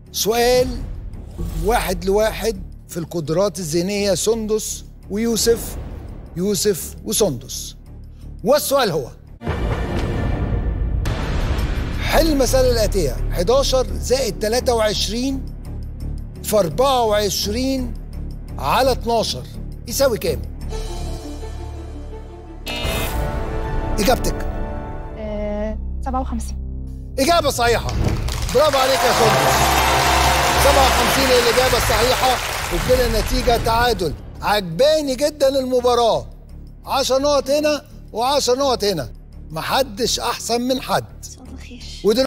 سؤال واحد لواحد في القدرات الذهنية سندس ويوسف يوسف وسندس والسؤال هو حل المسألة الآتية 11 زائد 23 في 24 على 12 يساوي كام؟ إجابتك آه 57 إجابة صحيحة برافو عليك يا سندس 57 هي الإجابة الصحيحة وكده النتيجة تعادل عجباني جدا المباراة 10 نقط هنا و10 نقط هنا محدش أحسن من حد ان شاء الله خير ودلوقتي